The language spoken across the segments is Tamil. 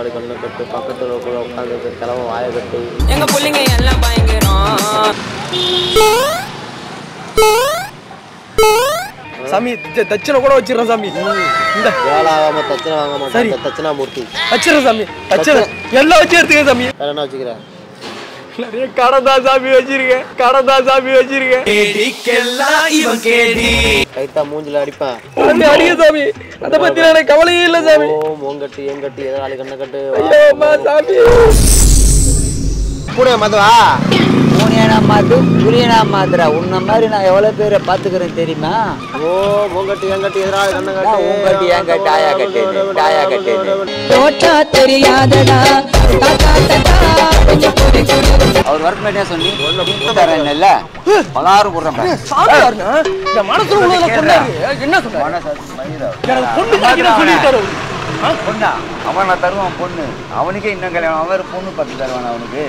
எதிராளி கண்ணை கட்டு பக்கத்தில் கூட உட்காந்து கிளம்ப வாயை கட்டு எங்க புள்ளைங்க எல்லாம் பயங்கரம் சாமி த- தட்சணை கூட வச்சிடறேன் சாமி இந்த வேலை ஆகாம தச்சனை வாங்க சரி. மாட்டேன் தட்சணாமூர்த்தி வச்சிடறேன் சாமி தட்சணை எல்லாம் வச்சு எடுத்துக்க சாமி வேற என்ன வச்சுக்கிறேன் நிறைய கடை தான் சாமி வச்சிருக்கேன் கடை தான் சாமி வச்சிருக்கேன் கைத்தா மூஞ்சில அடிப்பேன் சாமி அடிக்க சாமி அதை பத்தி எனக்கு கவலையே இல்லை சாமி ஓ மோங்கட்டு எங்கட்டு எதிராளி கண்ணை கட்டு ஐயோ அம்மா சாமி கூட மதுவா பூனியனா மாத்து புரியனா மாத்துறா உன்ன மாதிரி நான் எவ்வளவு பேரை பாத்துக்கிறேன் தெரியுமா ஓ மோங்கட்டு எங்கட்டு எதிராளி கண்ணை நான் உங்கட்டு, எங்கட்டு, ஆயா கட்டுன்னு, டாயா கட்டுன்னு. தோட்டா தெரியாதடா தாத்தா தாத்தா கொஞ்சம் பொறு பொறு அவர் ஒர்க் மேட்டே சொல்லி தரேன் இல்ல பலாறு போடுறேன் பாரு. சாமி யாருண்ணா? என் மனசுல உள்ளதுல சொன்னாரு என்ன சொன்னாரு மனசு மைதா. எனக்கு பொண்ணு பாக்கிறேன் சொல்லிட்டாரு அவரு. பொண்ணா அவன் நான் தருவான் பொண்ணு அவனுக்கே இன்னும் கல்யாணம் அவர் பொண்ணு பார்த்து தருவான் அவனுக்கு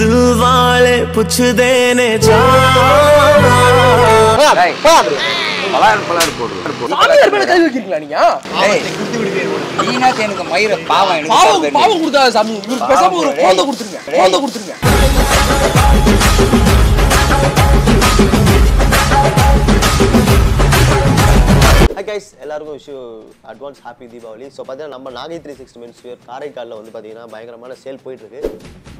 டேய், பலாறு பலாறு போடு சாமியார் மேல கை வைக்கிறீங்களா நீங்க டேய், நீனாச்சும் எனக்கு மயிர பாவம் எனக்கு பாவம் தரல. பாவம் கொடுத்தாரு சாமி இவருக்கு பேசாம ஒரு குழந்தை கொடுத்துருங்க குழந்தை கொடுத்துருங்க ஹை கைஸ் எல்லாருக்கும் wish advance happy Deepavali so பார்த்தீங்கன்னா நம்ம Nagai three sixty minutes wear காரைக்காலில் வந்து பார்த்தீங்கன்னா பயங்கரமான சேல் போயிட்டு இருக்கு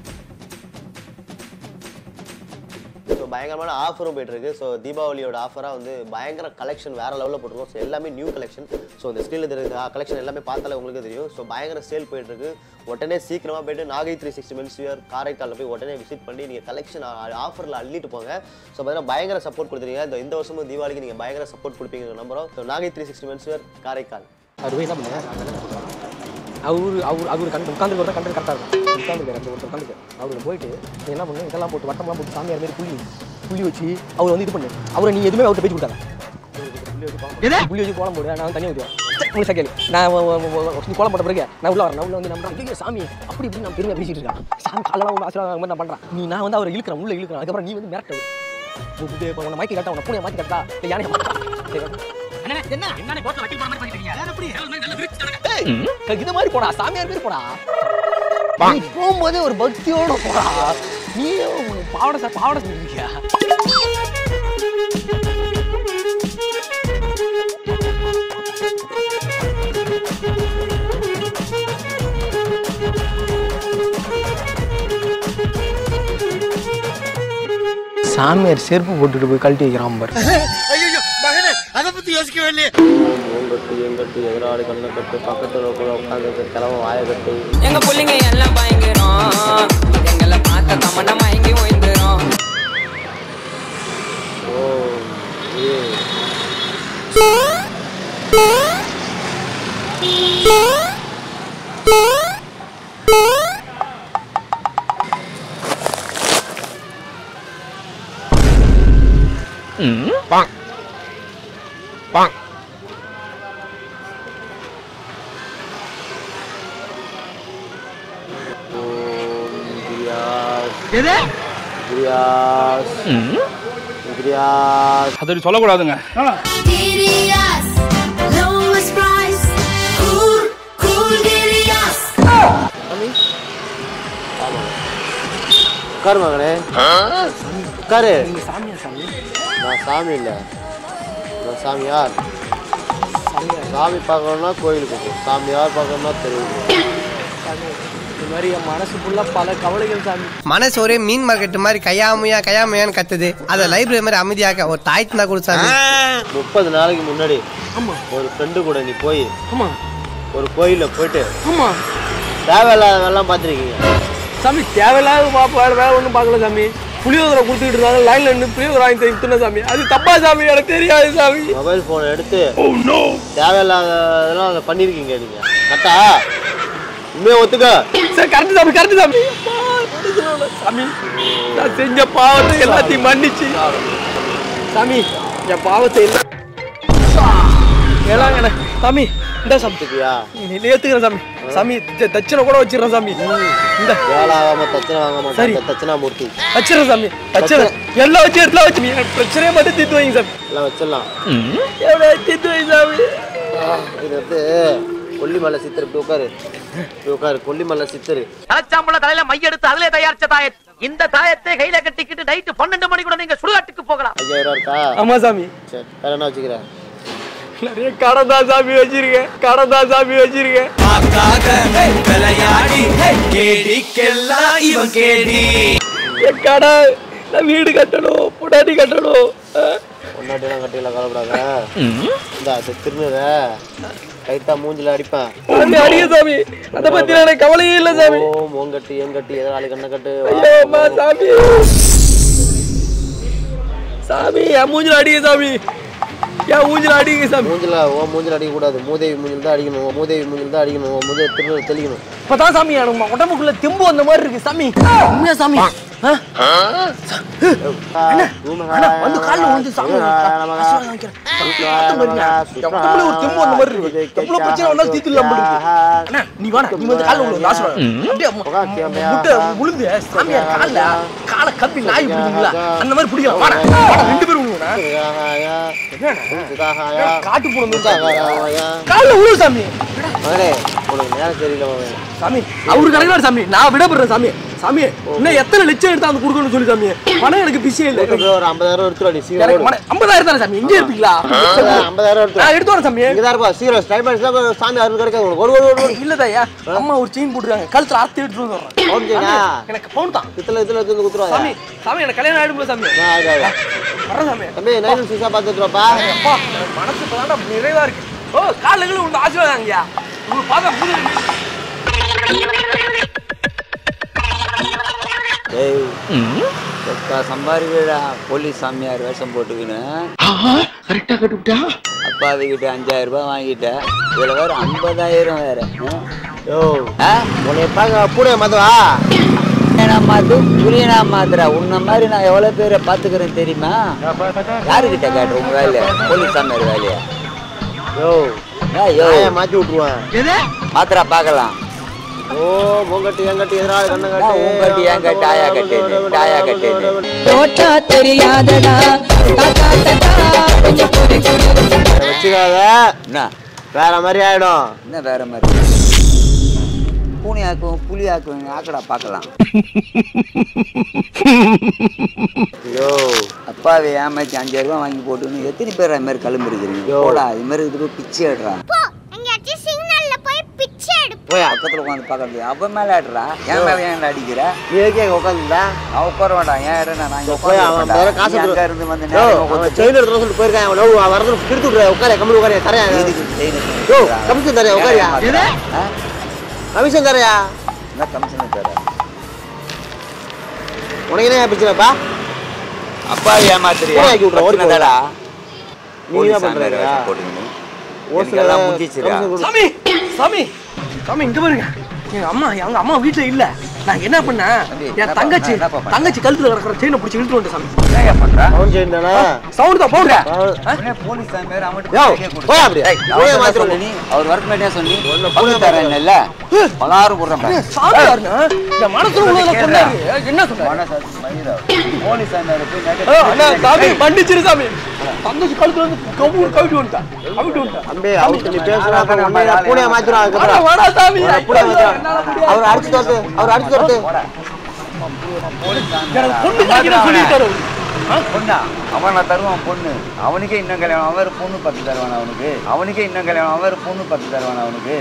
ஸோ பயங்கரமான ஆஃபரும் போயிட்டு இருக்கு ஸோ தீபாவளியோட ஆஃபராக வந்து பயங்கர கலெக்ஷன் வேற லெவலில் போட்டிருக்கோம் ஸோ எல்லாமே நியூ கலெக்ஷன் ஸோ இந்த ஸ்க்ரீனில் தெரியுது கலெக்ஷன் எல்லாமே பார்த்தாலே உங்களுக்கு தெரியும் ஸோ பயங்கர சேல் போயிட்டு இருக்கு உடனே சீக்கிரமாக போயிட்டு Nagai three sixty minutes wear காரைக்காலில் போய் உடனே விசிட் பண்ணி நீங்கள் கலெக்ஷன் ஆஃபரில் அள்ளிட்டு போங்க ஸோ பார்த்தீங்கன்னா பயங்கர சப்போர்ட் கொடுத்துருங்க இந்த இந்த வருஷமும் தீபாவளிக்கு நீங்கள் பயங்கர சப்போர்ட் கொடுப்பீங்க நம்புறோம் so Nagai three sixty minutes wear Karaikal அவர் போய் என்ன பண்ணுங்க அவரு அவர் அவர் கண்டு உட்காந்து ஒரு கண்டு கரெக்டாக இருக்கும் உட்காந்துருக்காரு அந்த ஒருத்தர் உட்காந்துருக்காரு அவர் போயிட்டு நீ என்ன பண்ணு இதெல்லாம் போட்டு வட்டம்லாம் போட்டு சாமியார் மாதிரி புள்ளி புள்ளி வச்சு அவர் வந்து இது பண்ணு அவரை நீ எதுவுமே அவர்கிட்ட பேச்சு கொடுத்தாங்க புள்ளி வச்சு கோலம் போடு நான் வந்து தனியாக ஊற்றுவேன் உங்களுக்கு கேளு நான் வ- வ- வ- வ- நீ கோலம் போட்ட பிறகு நான் உள்ள வரேன் நான் உள்ள வந்து நம்ம ஐயோ சாமி அப்படி இப்படி நான் பெருமையாக பேசிட்டு இருக்கேன் சாமி காலெல்லாம் ஒன்று ஆசீர்வாதம் மாதிரி நான் பண்ணுறேன் நீ நான் வந்து அவரை இழுக்கிறேன் உள்ள இழுக்கிறேன் அதுக்கப்புறம் நீ வந்து மிரட்ட விடு. இப்போ உன்னை மாக்கி கட்டா உன்னை பூனையை மாற்றி கட்டா இல்லை யானை இது மாதிரி போடா சாமியார் மாதிரி போடா நீ போகும்போதே ஒரு பக்தியோட போடா நீ பாவடை சார் பாவடை செஞ்சிருக்கியா சாமியார் செருப்பு போட்டுட்டு போய் கழட்டி வைக்கிறான் பாரு மோங்கட்டு எங்கட்டு எதிராளி கண்ணை கட்டு பக்கத்தில் கூட உட்காந்து கிளம்ப வாயை கட்டு எங்க புள்ளைங்க எல்லாம் பயங்கரம் எங்களை பார்த்த தமன்னா மயங்கி ஓய்ந்துரும் ஓ ஏ கிரியாஸ் கிரியாஸ் கிரியாஸ் அது சொல்லக்கூடாதுங்க Girias, lowest price, cool, cool Girias. உட்காரு மகனே உட்காரு நீங்க சாமியார் சாமி நான் சாமி இல்லை நான் சாமியார் சாமி பார்க்கணும்னா கோயிலுக்கு போ சாமியார் பார்க்கணும்னா தெருவுக்கு போ. இந்த மாதிரி என் மனசு ஃபுல்லாக பல கவலைகள் சாமி மனசு ஒரே மீன் மார்க்கெட் மாதிரி கையாமையா கையாமையான்னு கத்துது அதை லைப்ரரி மாதிரி அமைதியாக்க ஒரு தாய்த்து தான் கொடுத்தாங்க முப்பது நாளைக்கு முன்னாடி ஒரு ஃப்ரெண்டு கூட நீ போய் ஆமா ஒரு கோயிலில் போயிட்டு ஆமா தேவையில்லாதவெல்லாம் பார்த்துருக்கீங்க சாமி தேவையில்லாத பாப்பா வேற ஒன்றும் பார்க்கல சாமி புளியோதரை கொடுத்துக்கிட்டு இருந்தாங்க லைன்ல நின்று புளியோதரை வாங்கி தின்ன சாமி அது தப்பா சாமி எனக்கு தெரியாது சாமி மொபைல் ஃபோனை எடுத்து தேவையில்லாததெல்லாம் அதை பண்ணியிருக்கீங்க நீங்கள் கரெக்டா உண்மையை ஒத்துக்க சரி கரெக்ட் சாமி கரெக்ட் சாமி அப்பா, மனசுல சாமி நான் செஞ்ச பாவத்தை எல்லாத்தையும் மன்னிச்சு சாமி என் பாவத்தை எல்லாம் எல்லாம் என்ன சாமி இந்த சாமி ஒத்துக்கியா நீ ஏத்துக்கிறேன் சாமி சாமி த- தட்சணை கூட வச்சிடறேன் சாமி இந்த வேலை ஆகாமல் தச்சனை வாங்க சரி. மாட்டேன் தட்சணாமூர்த்தி வச்சிடறேன் சாமி தட்சணை எல்லாம் வச்சு எல்லாம் வச்சு நீ என் பிரச்சனையை மட்டும் தீர்த்து வைங்க சாமி எல்லாம் வச்சிடலாம் எவ்வளோ தீர்த்து வை சாமி இது வந்து கொல்லிமலை சித்தர் இப்படி உட்காரு இப்படி உட்காரு கொல்லிமலை சித்தர் தலைச்சாம்பள தலையில மையெடுத்து அதுல தயாரிச்ச தாயத் இந்த தாயத்தை கையில கட்டிக்கிட்டு நைட்டு பன்னெண்டு மணி கூட நீங்க சுடுகாட்டுக்கு போகலாம் ஐயாயிரம் இருக்கா ஆமா சாமி சரி வேற என்ன வச்சுக்கிறேன் நிறைய கடை தான் சாமி வச்சிருக்கேன் கடை தான் சாமி வச்சிருக்கேன் என் கடை நான் வீடு கட்டணும் புடாடி கட்டணும் பொண்டாட்டிலாம் கட்டியில் கவலைப்படாத இந்த அது திருநுற கைத்தா மூஞ்சில அடிப்பேன் சாமி அடிக்க சாமி அதை பத்தி எனக்கு கவலையே இல்லை சாமி ஓ மோங்கட்டி ஏங்கட்டி எதிராளி கண்ணை கட்டு ஐயோ அம்மா சாமி சாமி என் மூஞ்சில அடிக்க சாமி என் மூஞ்சில அடிக்க சாமி மூஞ்சில ஓ மூஞ்சில அடிக்க கூடாது மூதேவி மூஞ்சில தான் அடிக்கணும் உன் மூதேவி மூஞ்சில தான் அடிக்கணும் உன் மூஞ்சில திருநூறு தெளிக்கணும் இப்பதான் சாமி எனக்கு உடம்புக்குள்ள தெம்பு வந்த மாதிரி இருக்கு சாமி உண்மையா சாமி ஆ? அண்ணா, வந்து கால்ல விழுந்து சாமி ஆசீர்வாதம் வாங்கிக்கிறேன். என் உடம்புல ஒரு தெம்பு வந்த மாதிரி இருக்கு எவ்வளவு பிரச்சனை வந்தாலும் தீர்த்துடலாம் போல இருக்கு. அண்ணா, நீ வாடா நீ வந்து கால்ல விழுந்து ஆசீர்வாதம் அப்படியே மு- முட்டை விழுந்து சாமியார் கால்ல காலை கப்பி நாய் பிடிக்குங்களா அந்த மாதிரி பிடிக்கலாம் வாடா வாடா, ரெண்டு பேரும் விழுங்கண்ணா காட்டு போன கால்ல விழு சாமி மகனே உனக்கு நேரம் தெரியல மகனே சாமி அவரு கிடையாது சாமி நான் விடப்படுறேன் சாமி சாமி இன்னும் எத்தனை லட்சம் எடுத்து அந்த கொடுக்கணும்னு சொல்லி சாமி பணம் எனக்கு பிஸியே இல்லை ஒரு ஒரு ஐம்பதாயிரம் எடுத்துருவா நீ சீக்கிரம் எனக்கு பணம் ஐம்பதாயிரம் தானே சாமி இங்கே இருப்பீங்களா ஐம்பதாயிரம் எடுத்து நான் எடுத்து வரேன் சாமி இங்க தான் இருப்பா சீக்கிரம் டைம் ஆயிடுச்சுன்னா சாமி அருள் கிடைக்காது உங்களுக்கு ஒரு ஒரு ஒரு இல்லதாயா அம்மா ஒரு செயின் போட்டுருக்காங்க கழுத்துல அறுத்து எடுத்துட்டு வந்து வர்றேன் பவுன் செயினா? சாமி, எனக்கு பவுன் தான் இத்துல இத்துல எடுத்து வந்து குத்துருவாங்க சாமி சாமி எனக்கு கல்யாணம் ஆயிடும்ல சாமி ஆ, ஆயிடும், ஆயிடும். வர்றேன் சாமி தம்பி நைன் சீசா பார்த்துட்டு வாப்பா அப்பா என் மனசு இப்பதான்டா நிறைவா இருக்கு ஓ காலையில் உங்க ஆசீர்வாதம் ஐயா உங்களுக்கு பார்த்தா புது டேய் சொக்கா சம்பாதிக்கடா போலீஸ் சாமியார் வேஷம் போட்டுக்கின்னு அப்பாவி கிட்ட அஞ்சாயிரம் ரூபாய் வாங்கிட்டேன் இதுல வேற ஐம்பதாயிரம் வேற யோ ஆ? உன்னை பார்க்க பூனை மதுவா நான் மாத்து புரியனா மாத்துறா உன்ன மாதிரி நான் எவ்வளவு பேரை பாத்துக்கிறேன் தெரியுமா யாருக்கிட்ட கேட்ட உங்க வேலைய போலீஸ் சாமியார் வேலையா யோ ஐயோ நாயை மாத்தி விட்டுருவேன் மாத்திரா பார்க்கலாம் ஓ மூங்கட்டி ஏங்கட்டி எதிராளி கண்ணை நான் உங்கட்டி, ஏங்கட்டி, ஆயா கட்டின்னு, டாயா கட்டின்னு. தோட்டா தெரியாதடா தாத்தா தாத்தா கொஞ்சம் பொறு பொறு வச்சுக்காத என்ன வேற மாதிரி ஆயிடும் என்ன வேற மாதிரி பூனை ஆக்கும் புலி ஆக்கும் ஆக்கடா பார்க்கலாம் யோ அப்பாவை ஏமாத்தி அஞ்சாயிரம் ரூபாய் வாங்கி போட்டுன்னு எத்தனை பேர் அது மாதிரி கிளம்பி இருக்கிறீங்க யோ. போடா இது மாதிரி இது போய் பிச்சை ஆடுறான் எங்கேயாச்சும் சிக்னல்ல போய் பிச்சை எடு போயா பக்கத்துல உட்காந்து பார்க்கறது அவன் மேல ஆடுறா என் மேல ஏன் அடிக்கிற நீ எதுக்கு இங்க உட்காந்துருந்தா நான் உட்கார வேண்டாம் ஏன் இடம் நான் இங்க போய் உட்கார அவன் வேண்டாம். வேற காசு நீ அங்க கொடு. இருந்து வந்து யோ நேரா அவன் உட்காந்து செயின் எடுத்து சொல்லிட்டு போயிருக்கான் அவன் லவ் அவன் வரது பிடித்து விட்ற உட்கார கம்மி உட்கார தரையா எதுக்கு chain எடுத்து யோ வச்சிருக்கான்? கமிஷன் தரையா உட்காரியா ஆ? கமிஷன் தரையா என்ன கமிஷன் தர உனக்கு என்ன பிரச்சனைப்பா அப்பாவை ஏமாத்துறியா பூனை ஆக்கி விட்றேன், ஓடி பிரச்சனை தாடா. நீ போலீஸ் என்ன சாமியார் பண்ற? வேஷம் போட்டுக்கின்னு. ஓசில எனக்கு எல்லாம் முடிஞ்சிச்சுடா. கமிஷன் கொடு. சாமி சாமி சாமி இங்க பாருங்க எங்க அம்மா எங்க அம்மா வீட்டுல இல்ல நான் என்ன பண்ணேன் தம்பி, என் என்னப்பா, தங்கச்சி என்னப்பா பண்ண? தங்கச்சி கழுத்துல கிடக்குற செயினை பிடிச்சி இழுத்து வந்துட்டு சாமி என்னய்யா பண்ற? பவுன் செயின் தானே சவுண்ட் தான் போடுற உடனே போலீஸ் சாமியார் அவன்கிட்ட யோ, கையை கொடுத்து. போய் அப்படியே. ஏய், போய் அவன்கிட்ட என்ன மாத்திரம் சொன்ன நீ? அவர் வரக்கு முன்னாடியே சொன்னி ஒண்ணு பொண்ணு போய் தரேன்ல பலாறு போடுறேன் பாரு. சாமி யாருங்க என் மனசுல உள்ளதை சொன்னாரு என்ன சொன்னாரு மனசாட்சி மயிரா. போலீஸ் சாமியார் போய் ஆ, நடு- அண்ணா சாமி மன்னிச்சிரு சாமி தங்கச்சி கழுத்துல வந்து கவுரு கவிட்டு வந்துட்டா கவிட்டு வந்துட்டா தம்பி அவருக்கு நீ பேசுறா அப்ப உன்னை நான் பூனையை மாத்திரும் வாடா, அதுக்கப்புறம் வாடா சாமி உன்னை பூனையை மாத்திரும் அவர் அடிச்சு தோத்து அவர் அடிச்சு தோத்து எனக்கு பொண்ணு கிடைக்கிறேன்னு சொல்லியிருக்காரு அவரு. பொண்ணா அவன் நான் தருவான் பொண்ணு அவனுக்கே இன்னும் கல்யாணம் அவன் வேற பொண்ணு பத்து தருவான் அவனுக்கு அவனுக்கே இன்னும் கல்யாணம் அவன் வேற பொண்ணு பத்து தருவான் அவனுக்கு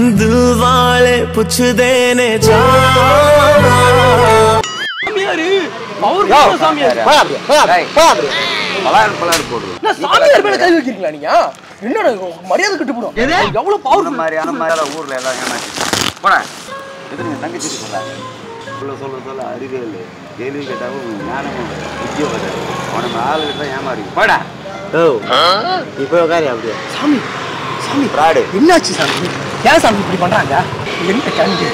சாமியாரு அவரு கூட சாமியாரு போய் அப்படியே போய் அப்படியே போய் அப்படியே பலாறு பலாறு போடுது என்ன சாமியார் மேல கை வைக்கிறீங்களா நீங்க என்னடா மரியாதை கட்டு போடும் எவ்வளவு இந்த பவர் மாதிரியான மாதிரி ஊர்ல எல்லாம் ஏமாத்தி போடா எது நீங்க தங்கச்சிட்டு சொல்லாங்க சொல்ல சொல்ல சொல்ல அறிவே இல்லை கேள்வி கேட்டாவும் ஞானமும் வித்தியம் கிடையாது அவனை ஆளு கிட்ட ஏமாறி போடா ஓ நீ போய் உட்காரு அப்படியே சாமி சாமி பிராடு என்னாச்சு சாமி ஏன் சாமி இப்படி பண்றாங்க என்ன கண்டு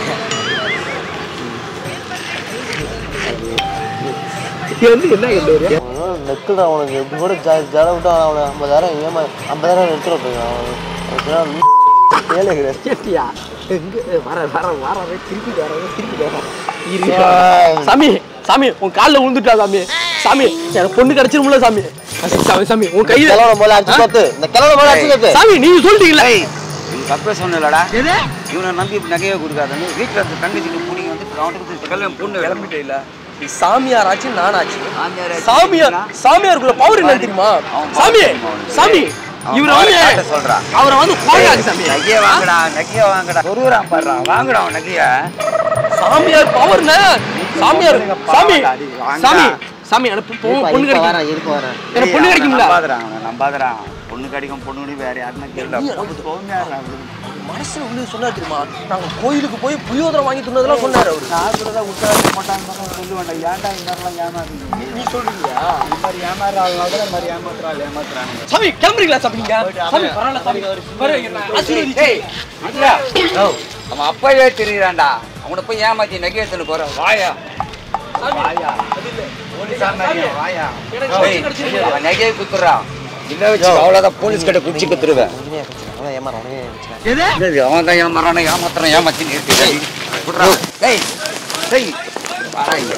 இது வந்து என்ன கேட்டு நெக்குடா அவனுக்கு எப்படி கூட ஜ- ஜட விட்டா அவனை ஐம்பதாயிரம் ஏமா ஐம்பதாயிரம் எடுத்துட்டு போயிருக்கான் வேலை கிடையாது கேட்டியா எங்க வர வர வர வர திருப்பி வர திருப்பி வர சாமி சாமி உன் கால்ல விழுந்துட்டா சாமி சாமி எனக்கு பொண்ணு கிடைச்சிருமுல சாமி சாமி சாமி உன் கையில கிழவனை போல அடிச்சு தோத்து இந்த கிழவனை போல அடிச்சு தோத்து சாமி நீங்க சொல்லிட்டீங்களா தப்பே சொன்னலடா இவனை நம்பி நகையை கொடுக்காதன்னு வீட்டில் இருக்க தங்கச்சிக்கு பிடிங்க வந்து அவனுக்கு கல்யாணம் பொண்ணு கிளம்பிட்டே இல்லை நீ சாமியார் ஆச்சு நானாச்சு சாமியார் ஆச்சு. சாமியார் சாமியாருக்குள்ள பவர் என்ன தெரியுமா அவன் சாமி பாவம் அவனுக்கு. சாமி அவன் இவரை பாவம் வந்து காட்ட சொல்றான். அவரை வந்து கோயாக்கு சாமி நகையை வாங்கடா நகையை வாங்கடா ஒருவரான் பாடுறான் வாங்கடா அவன் நகையை சாமியார் பவர்னு சாமியார் சாமி வாங்கடா. சாமி சாமி எனக்கு பொ- பொ- பொண்ணு கிடைக்கும் வரேன் இருக்க வரேன் எனக்கு பொண்ணு கிடைக்கும்ல நம்பாதறான் அவனை நம்பாதறான் பொண்ணு கிடைக்கும் பொண்ணு கிடைக்கும் வேற யாருன்னா கேள்வி மனசுல வந்து சொன்னார் தெரியுமா நாங்க கோயிலுக்கு போய் புளியோதரை வாங்கி தின்னதெல்லாம் சொன்னாரு அவரு நான் சொல்றதா உட்கார மாட்டாங்க சொல்லு வேண்டாம் ஏன்டா இந்த மாதிரிலாம் ஏமாறீங்க நீ சொல்றீங்களா இந்த மாதிரி ஏமாறாங்க இந்த மாதிரி ஏமாத்துறாள் ஏமாத்துறாங்க சாமி கிளம்புறீங்களா சாமி நீங்க சாமி பரவாயில்ல சாமி பாரு, என்ன ஆசீர்வதி. டேய், விட்றா. அவன் அப்பவே தெரியுறான்டா அவனை போய் ஏமாத்தி நகையத்துல போற வாயா வாயா போலீஸ் வாயா எனக்கு டேய், சோறு கிடைச்சிருக்கு. அவன் நகையை குத்துறான் இல்ல வச்சு அவ்வளவுதான் போலீஸ் கிட்ட குச்சி குத்துருவேன் என்னது, அவன் தான் ஏமாறான ஏமாத்துறான் ஏமாத்தி நிறுத்தி டேய் டேய் வாடா இங்க.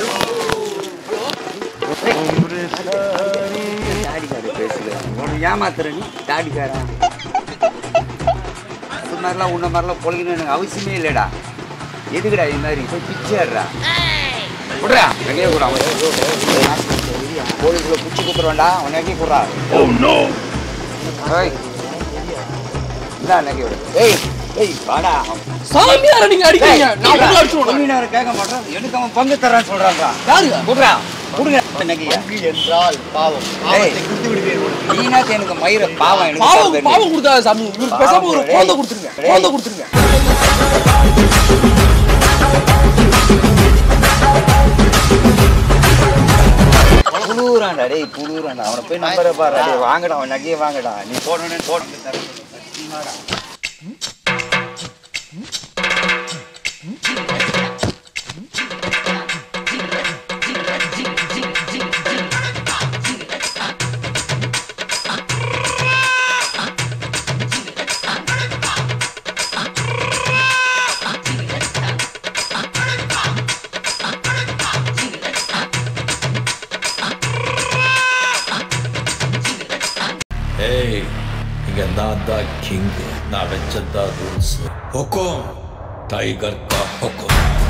தாடிக்கார பேசுல உன்னை ஏமாத்துற நீ தாடிக்காரன் அது மாதிரிலாம் உன்ன மாதிரிலாம் பொழுதுன்னு எனக்கு அவசியமே இல்லைடா எதுக்குடா இது மாதிரி போய் பிச்சைடுறா விடுறா நகையை கூட போலீஸ்ல குச்சி குத்துருவான்டா அவன் நகையை குடுறா ஏய் இந்தா நகையோட ஏய் ஏய் வாடா சாமியாரை நீங்க அடிக்கிறீங்க நான் உங்களை அடிச்சுடுவேன் சொல்லினாரு கேட்க மாட்டான் எனக்கு அவன் பங்கு தரான்னு சொல்றான்டா யாருங்க குடுறா குடுங்க நகையை என்றால் பாவம் ஏய், நீனாச்சும் எனக்கு மயிர பாவம் எனக்கு பாவம் தரல. பாவம் கொடுத்தா சாமி இவருக்கு பேசாம ஒரு குழந்தை கொடுத்துருங்க குழந்தை கொடுத்துருங்க புழுவுறான்டா டேய் புழுவுறான்டா அவனை போய் நம்பரை பாரு டேய் வாங்கடா அவன் நகையை வாங்கடா நீ போடணும்னு போட்டு தரேன் சத்தியமாடா. ஏய் இங்க நான் தான் கிங் நான் வச்சதா ரூல்ஸ் ஹொக்கோம் டைகர் கா ஹொக்கோம்